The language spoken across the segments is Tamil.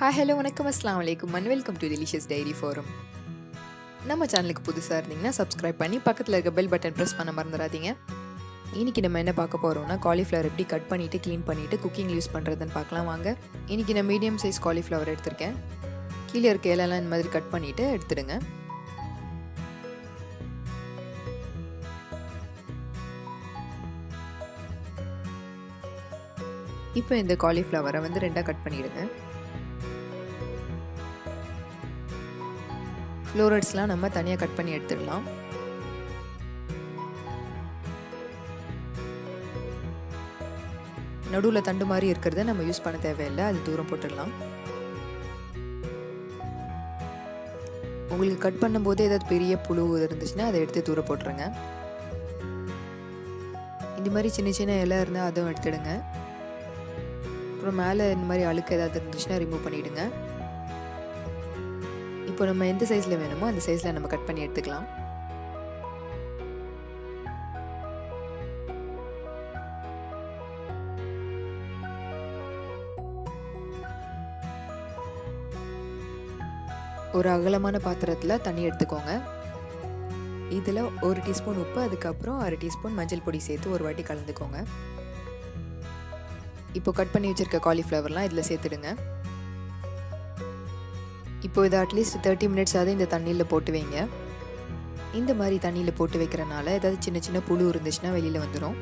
ஹாய் ஹலோ வணக்கம் அஸ்லாம் வலைக்கும் and welcome to delicious dairy forum நம்ம சேனலுக்கு புதுசாக இருந்தீங்கன்னா சப்ஸ்கிரைப் பண்ணி பக்கத்தில் இருக்க பெல் பட்டன் ப்ரெஸ் பண்ண மறந்துடாதீங்க இன்றைக்கி நம்ம என்ன பார்க்க போகிறோம்னா காலிஃப்ளவர் எப்படி கட் பண்ணிவிட்டு க்ளீன் பண்ணிவிட்டு குக்கிங் யூஸ் பண்ணுறதுன்னு பார்க்கலாம் வாங்க இன்றைக்கி நான் மீடியம் சைஸ் காலிஃப்ளவர் எடுத்திருக்கேன் கீழே இருக்க இலெல்லாம் இந்த மாதிரி கட் பண்ணிவிட்டு எடுத்துடுங்க இப்போ இந்த காலிஃப்ளவரை வந்து ரெண்டாக கட் பண்ணிவிடுங்க ஃப்ளோரட்ஸ்லாம் நம்ம தனியாக கட் பண்ணி எடுத்துடலாம் நடுவில் தண்டு மாதிரி இருக்கிறத நம்ம யூஸ் பண்ண தேவையில்லை அது தூரம் போட்டுடலாம் உங்களுக்கு கட் பண்ணும்போது ஏதாவது பெரிய புழு இருந்துச்சுன்னா அதை எடுத்து தூரம் போட்டுருங்க இந்த மாதிரி சின்ன சின்ன இலை இருந்தால் அதுவும் எடுத்துடுங்க அப்புறம் மேலே இந்த மாதிரி அழுக்கு ஏதாவது இருந்துச்சுன்னா ரிமூவ் பண்ணிவிடுங்க இப்போ நம்ம எந்த சைஸில் வேணுமோ அந்த சைஸில் நம்ம கட் பண்ணி எடுத்துக்கலாம் ஒரு அகலமான பாத்திரத்தில் தண்ணி எடுத்துக்கோங்க இதில் ஒரு டீஸ்பூன் உப்பு அதுக்கப்புறம் அரை டீஸ்பூன் மஞ்சள் பொடி சேர்த்து ஒரு வாட்டி கலந்துக்கோங்க இப்போ கட் பண்ணி வச்சுருக்க காலிஃப்ளவர்லாம் இதில் சேர்த்துடுங்க இப்போ இதை அட்லீஸ்ட் தேர்ட்டி மினிட்ஸாவது இந்த தண்ணியில் போட்டு வைங்க இந்த மாதிரி தண்ணியில் போட்டு வைக்கிறனால ஏதாவது சின்ன சின்ன புழு இருந்துச்சுன்னா வெளியில் வந்துடும்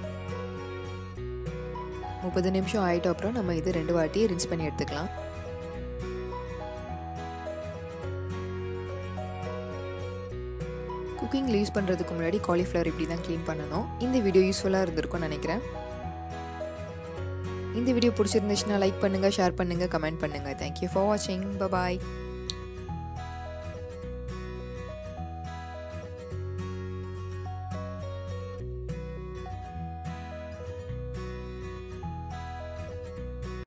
முப்பது நிமிஷம் ஆகிட்ட அப்புறம் நம்ம இது ரெண்டு வாட்டி ரின்ஸ் பண்ணி எடுத்துக்கலாம் குக்கிங்கில் யூஸ் பண்ணுறதுக்கு முன்னாடி காலிஃப்ளவர் இப்படி தான் க்ளீன் பண்ணணும் இந்த வீடியோ யூஸ்ஃபுல்லாக இருந்திருக்கும்னு நினைக்கிறேன் இந்த வீடியோ பிடிச்சிருந்துச்சுன்னா லைக் பண்ணுங்கள் ஷேர் பண்ணுங்கள் கமெண்ட் பண்ணுங்கள் தேங்க்யூ ஃபார் வாட்சிங் பபாய்